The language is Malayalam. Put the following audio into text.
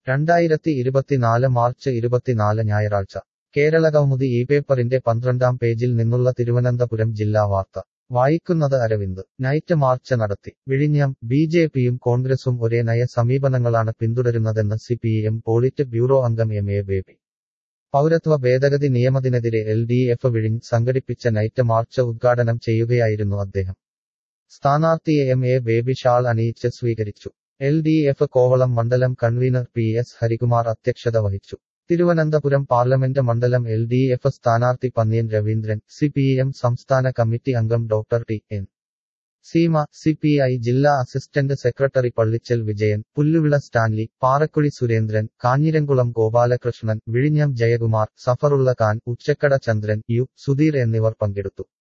രണ്ടായിരത്തി ഇരുപത്തിനാല് മാർച്ച് ഇരുപത്തിനാല് ഞായറാഴ്ച കേരളകൗമുദി ഈ പേപ്പറിന്റെ പന്ത്രണ്ടാം പേജിൽ നിന്നുള്ള തിരുവനന്തപുരം ജില്ലാ വാർത്ത വായിക്കുന്നത് അരവിന്ദ് നൈറ്റ് മാർച്ച് നടത്തി വിഴിഞ്ഞം ബി ജെ പിയും കോൺഗ്രസും ഒരേ നയ സമീപനങ്ങളാണ് പിന്തുടരുന്നതെന്ന് C P M politburo അംഗം എം എ ബേബി പൗരത്വ ഭേദഗതി നിയമത്തിനെതിരെ എൽ ഡി എഫ് വിഴിഞ്ഞ് സംഘടിപ്പിച്ച നൈറ്റ് മാർച്ച് ഉദ്ഘാടനം ചെയ്യുകയായിരുന്നു അദ്ദേഹം സ്ഥാനാർത്ഥിയെ എം എ ബേബി ഷാൾ അണിയിച്ച് സ്വീകരിച്ചു എൽ ഡി എഫ് കോവളം മണ്ഡലം കൺവീനർ പി എസ് ഹരികുമാർ അധ്യക്ഷത വഹിച്ചു തിരുവനന്തപുരം പാർലമെന്റ് മണ്ഡലം എൽ ഡി എഫ് സ്ഥാനാർത്ഥി Panniyan Raveendran C P M സംസ്ഥാന കമ്മിറ്റി അംഗം doctor T N Seema C P I ജില്ലാ assistant secretary Pallichal Vijayan Pulluvila Stanley Parakuzhi Surendran Kanjiramkulam Gopalakrishnan വിഴിഞ്ഞം ജയകുമാർ സഫറുള്ള ഖാൻ ഉച്ചക്കട ചന്ദ്രൻ യു സുധീർ എന്നിവർ പങ്കെടുത്തു